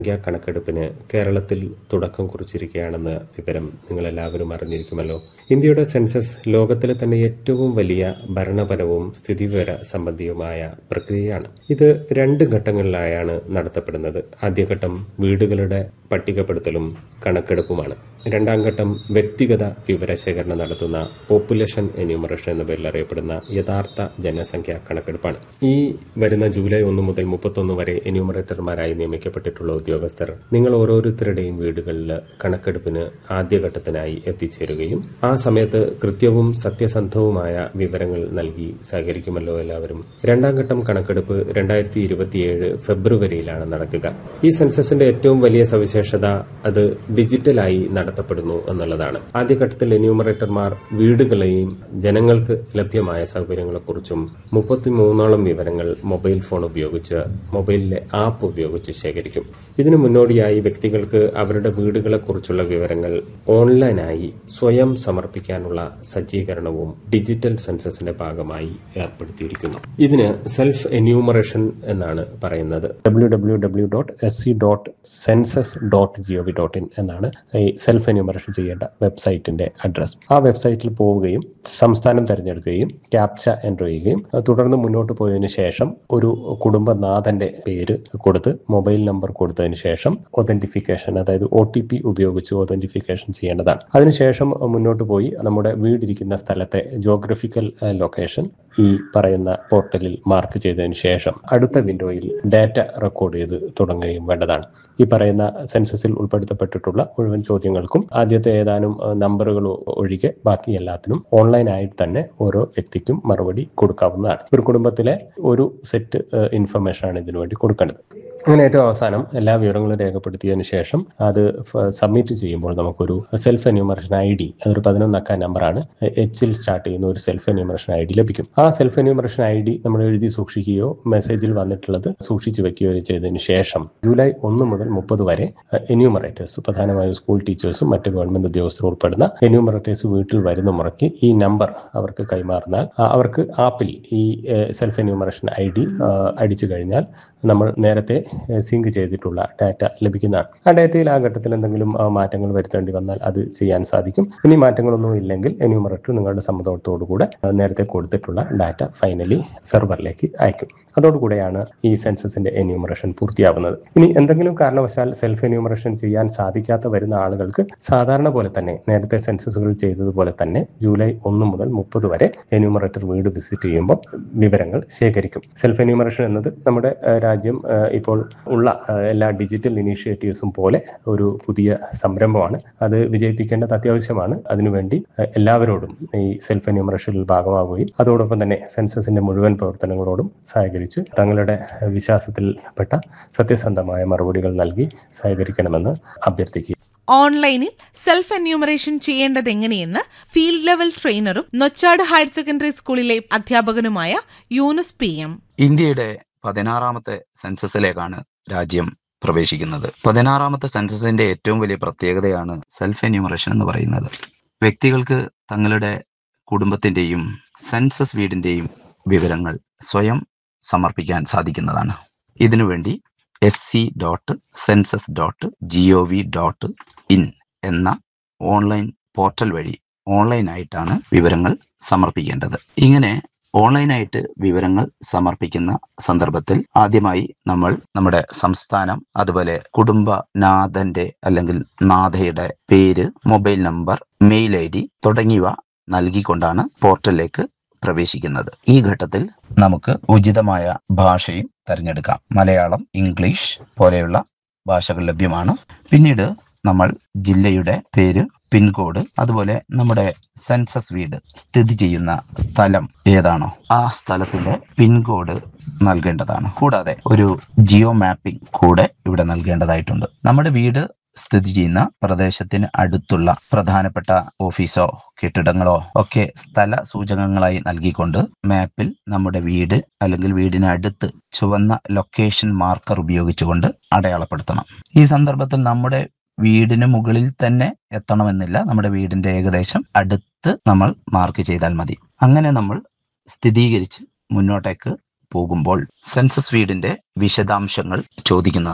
ജനസംഖ്യാ കണക്കെടുപ്പിന് കേരളത്തിൽ തുടക്കം കുറിച്ചിരിക്കുകയാണെന്ന വിവരം നിങ്ങളെല്ലാവരും അറിഞ്ഞിരിക്കുമല്ലോ ഇന്ത്യയുടെ സെൻസസ് ലോകത്തിലെ തന്നെ ഏറ്റവും വലിയ ഭരണപരവും സ്ഥിതിവിവര സംബന്ധിയുമായ പ്രക്രിയയാണ് ഇത് രണ്ട് ഘട്ടങ്ങളിലായാണ് നടത്തപ്പെടുന്നത് ആദ്യഘട്ടം വീടുകളുടെ പട്ടികപ്പെടുത്തലും കണക്കെടുപ്പുമാണ് രണ്ടാം ഘട്ടം വ്യക്തിഗത വിവരശേഖരണം നടത്തുന്ന പോപ്പുലേഷൻ എന്യൂമറേഷൻ എന്ന പേരിൽ അറിയപ്പെടുന്ന യഥാർത്ഥ ജനസംഖ്യാ കണക്കെടുപ്പാണ് ഈ വരുന്ന ജൂലൈ ഒന്ന് മുതൽ മുപ്പത്തൊന്ന് വരെ എന്യൂമറേറ്റർമാരായി നിയമിക്കപ്പെട്ടിട്ടുള്ള ഉദ്യോഗസ്ഥർ നിങ്ങൾ ഓരോരുത്തരുടെയും വീടുകളിൽ കണക്കെടുപ്പിന് ആദ്യഘട്ടത്തിനായി എത്തിച്ചേരുകയും ആ സമയത്ത് കൃത്യവും സത്യസന്ധവുമായ വിവരങ്ങൾ നൽകി സഹകരിക്കുമല്ലോ എല്ലാവരും രണ്ടാം ഘട്ടം കണക്കെടുപ്പ് രണ്ടായിരത്തി ഇരുപത്തിയേഴ് ഫെബ്രുവരിയിലാണ് നടക്കുക ഈ സെൻസസിന്റെ ഏറ്റവും വലിയ സവിശേഷത അത് ഡിജിറ്റലായി നടത്തപ്പെടുന്നു എന്നുള്ളതാണ് ആദ്യഘട്ടത്തിൽ എന്യൂമറേറ്റർമാർ വീടുകളെയും ജനങ്ങൾക്ക് ലഭ്യമായ സൗകര്യങ്ങളെക്കുറിച്ചും മുപ്പത്തിമൂന്നോളം വിവരങ്ങൾ മൊബൈൽ ഫോൺ ഉപയോഗിച്ച് മൊബൈലിലെ ആപ്പ് ഉപയോഗിച്ച് ശേഖരിക്കും ഇതിനു മുന്നോടിയായി വ്യക്തികൾക്ക് അവരുടെ വീടുകളെക്കുറിച്ചുള്ള വിവരങ്ങൾ ഓൺലൈനായി സ്വയം സമർപ്പിക്കാനുള്ള സജ്ജീകരണവും ഡിജിറ്റൽ സെൻസസിന്റെ ഭാഗമായി ഏർപ്പെടുത്തിയിരിക്കുന്നു ഇതിന് സെൽഫ് എന്യൂമറേഷൻ എന്നാണ് പറയുന്നത് W W W dot S C dot census dot G O V dot in എന്നാണ് ഈ സെൽഫ് എന്യൂമറേഷൻ ചെയ്യേണ്ട വെബ്സൈറ്റിന്റെ അഡ്രസ് ആ വെബ്സൈറ്റിൽ പോവുകയും സംസ്ഥാനം തിരഞ്ഞെടുക്കുകയും ക്യാപ്ച എൻ്റർ ചെയ്യുകയും തുടർന്ന് മുന്നോട്ട് പോയതിനു ശേഷം ഒരു കുടുംബനാഥന്റെ പേര് കൊടുത്ത് മൊബൈൽ നമ്പർ കൊടുത്തതിന് ശേഷം ഒതന്റിഫിക്കേഷൻ അതായത് ഒ ടി പി ഉപയോഗിച്ച് ഒതന്റിഫിക്കേഷൻ ചെയ്യേണ്ടതാണ് അതിനുശേഷം മുന്നോട്ട് പോയി നമ്മുടെ വീടിരിക്കുന്ന സ്ഥലത്തെ ജോഗ്രഫിക്കൽ ലൊക്കേഷൻ ഈ പറയുന്ന പോർട്ടലിൽ മാർക്ക് ചെയ്തതിന് ശേഷം അടുത്ത വിൻഡോയിൽ ഡാറ്റ റെക്കോർഡ് ചെയ്ത് തുടങ്ങുകയും വേണ്ടതാണ് ഈ പറയുന്ന സെൻസസിൽ ഉൾപ്പെടുത്തപ്പെട്ടിട്ടുള്ള മുഴുവൻ ചോദ്യങ്ങൾക്കും ആദ്യത്തെ ഏതാനും നമ്പറുകൾ ഒഴികെ ബാക്കി എല്ലാത്തിനും ഓൺലൈനായിട്ട് തന്നെ ഓരോ വ്യക്തിക്കും മറുപടി കൊടുക്കാവുന്നതാണ് ഒരു കുടുംബത്തിലെ ഒരു സെറ്റ് ഇൻഫർമേഷൻ ആണ് ഇതിനു വേണ്ടി കൊടുക്കേണ്ടത് അങ്ങനെ ഏറ്റവും അവസാനം എല്ലാ വിവരങ്ങളും രേഖപ്പെടുത്തിയതിനു ശേഷം അത് സബ്മിറ്റ് ചെയ്യുമ്പോൾ നമുക്കൊരു സെൽഫ് എന്യൂമറേഷൻ ഐ ഡി അതൊരു പതിനൊന്നക്ക നമ്പറാണ് എച്ചിൽ സ്റ്റാർട്ട് ചെയ്യുന്ന ഒരു സെൽഫ് എന്യൂമറേഷൻ ഐ ഡി ലഭിക്കും ആ സെൽഫ് എന്യൂമറേഷൻ ഐ ഡി നമ്മൾ എഴുതി സൂക്ഷിക്കുകയോ മെസ്സേജിൽ വന്നിട്ടുള്ളത് സൂക്ഷിച്ചു വെക്കുകയോ ചെയ്തതിനു ശേഷം ജൂലൈ ഒന്ന് മുതൽ മുപ്പത് വരെ എന്യൂമറേറ്റേഴ്സ് പ്രധാനമായും സ്കൂൾ ടീച്ചേഴ്സും മറ്റ് ഗവൺമെന്റ് ഉദ്യോഗസ്ഥരും ഉൾപ്പെടുന്ന എന്യൂമറേറ്റേഴ്സ് വീട്ടിൽ വരുന്ന മുറയ്ക്ക് ഈ നമ്പർ അവർക്ക് കൈമാറുന്നാൽ അവർക്ക് ആപ്പിൽ ഈ സെൽഫ് എന്യൂമറേഷൻ ഐ ഡി അടിച്ചു കഴിഞ്ഞാൽ നമ്മൾ നേരത്തെ സിങ്ക് ചെയ്തിട്ടുള്ള ഡാറ്റ ലഭിക്കുന്നതാണ് ആ ഡാറ്റയിൽ ആ ഘട്ടത്തിൽ എന്തെങ്കിലും മാറ്റങ്ങൾ വരുത്തേണ്ടി വന്നാൽ അത് ചെയ്യാൻ സാധിക്കും ഇനി മാറ്റങ്ങളൊന്നും ഇല്ലെങ്കിൽ എന്യൂമറേറ്റർ നിങ്ങളുടെ സമ്മതത്തോടുകൂടെ നേരത്തെ കൊടുത്തിട്ടുള്ള ഡാറ്റ ഫൈനലി സെർവറിലേക്ക് അയക്കും അതോടുകൂടെയാണ് ഈ സെൻസസിന്റെ എന്യൂമറേഷൻ പൂർത്തിയാവുന്നത് ഇനി എന്തെങ്കിലും കാരണവശാൽ സെൽഫ് എന്യൂമറേഷൻ ചെയ്യാൻ സാധിക്കാത്ത വരുന്ന ആളുകൾക്ക് സാധാരണ പോലെ തന്നെ നേരത്തെ സെൻസസുകൾ ചെയ്തതുപോലെ തന്നെ ജൂലൈ ഒന്ന് മുതൽ മുപ്പത് വരെ എന്യൂമറേറ്റർ വീട് വിസിറ്റ് ചെയ്യുമ്പോൾ വിവരങ്ങൾ ശേഖരിക്കും സെൽഫ് എന്യൂമറേഷൻ എന്നത് നമ്മുടെ രാജ്യം ഇപ്പോൾ ഉള്ള എല്ലാ ഡിജിറ്റൽ ഇനീഷ്യേറ്റീവ്സും പോലെ ഒരു പുതിയ സംരംഭമാണ് അത് വിജയിപ്പിക്കേണ്ടത് അത്യാവശ്യമാണ് അതിനുവേണ്ടി എല്ലാവരോടും ഈ സെൽഫ് എന്യൂമറേഷനിൽ ഭാഗമാവുകയും അതോടൊപ്പം തന്നെ സെൻസസിന്റെ മുഴുവൻ പ്രവർത്തനങ്ങളോടും സഹകരിച്ച് തങ്ങളുടെ വിശ്വാസത്തിൽപ്പെട്ട സത്യസന്ധമായ മറുപടികൾ നൽകി സഹകരിക്കണമെന്ന് അഭ്യർത്ഥിക്കുക ഓൺലൈനിൽ സെൽഫ് എന്യൂമറേഷൻ ചെയ്യേണ്ടത് എങ്ങനെയെന്ന് ഫീൽഡ് ലെവൽ ട്രെയിനറും നൊച്ചാട് ഹയർ സെക്കൻഡറി സ്കൂളിലെ അധ്യാപകനുമായ യൂനുസ് പി എം ഇന്ത്യയുടെ പതിനാറാമത്തെ സെൻസസിലേക്കാണ് രാജ്യം പ്രവേശിക്കുന്നത് പതിനാറാമത്തെ സെൻസസിന്റെ ഏറ്റവും വലിയ പ്രത്യേകതയാണ് സെൽഫ് എന്യൂമറേഷൻ എന്ന് പറയുന്നത് വ്യക്തികൾക്ക് തങ്ങളുടെ കുടുംബത്തിന്റെയും സെൻസസ് വീടിന്റെയും വിവരങ്ങൾ സ്വയം സമർപ്പിക്കാൻ സാധിക്കുന്നതാണ് ഇതിനുവേണ്ടി S C dot census dot G O V dot in എന്ന ഓൺലൈൻ പോർട്ടൽ വഴി ഓൺലൈനായിട്ടാണ് വിവരങ്ങൾ സമർപ്പിക്കേണ്ടത് ഇങ്ങനെ ഓൺലൈനായിട്ട് വിവരങ്ങൾ സമർപ്പിക്കുന്ന സന്ദർഭത്തിൽ ആദ്യമായി നമ്മൾ നമ്മുടെ സംസ്ഥാനം അതുപോലെ കുടുംബനാഥന്റെ അല്ലെങ്കിൽ നാഥയുടെ പേര് mobile number mail I D തുടങ്ങിയവ നൽകിക്കൊണ്ടാണ് പോർട്ടലിലേക്ക് പ്രവേശിക്കുന്നത് ഈ ഘട്ടത്തിൽ നമുക്ക് ഉചിതമായ ഭാഷയും തിരഞ്ഞെടുക്കാം മലയാളം ഇംഗ്ലീഷ് പോലെയുള്ള ഭാഷകൾ ലഭ്യമാണ് പിന്നീട് നമ്മൾ ജില്ലയുടെ പേര് പിൻകോഡ് അതുപോലെ നമ്മുടെ സെൻസസ് വീട് സ്ഥിതി ചെയ്യുന്ന സ്ഥലം ഏതാണോ ആ സ്ഥലത്തിന്റെ പിൻകോഡ് നൽകേണ്ടതാണ് കൂടാതെ ഒരു ജിയോ മാപ്പിംഗ് കൂടെ ഇവിടെ നൽകേണ്ടതായിട്ടുണ്ട് നമ്മുടെ വീട് സ്ഥിതി ചെയ്യുന്ന പ്രദേശത്തിന് അടുത്തുള്ള പ്രധാനപ്പെട്ട ഓഫീസോ കെട്ടിടങ്ങളോ ഒക്കെ സ്ഥല സൂചകങ്ങളായി നൽകിക്കൊണ്ട് മാപ്പിൽ നമ്മുടെ വീട് അല്ലെങ്കിൽ വീടിനടുത്ത് ചുവന്ന ലൊക്കേഷൻ മാർക്കർ ഉപയോഗിച്ചുകൊണ്ട് അടയാളപ്പെടുത്തണം ഈ സന്ദർഭത്തിൽ നമ്മുടെ വീടിന് മുകളിൽ തന്നെ എത്തണമെന്നില്ല നമ്മുടെ വീടിന്റെ ഏകദേശം അടുത്ത് നമ്മൾ മാർക്ക് ചെയ്താൽ മതി അങ്ങനെ നമ്മൾ സ്ഥിരീകരിച്ച് മുന്നോട്ടേക്ക് പോകുമ്പോൾ സെൻസസ് വീടിന്റെ വിശദാംശങ്ങൾ ചോദിക്കുന്നതാണ്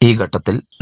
ഈ ഘട്ടത്തിൽ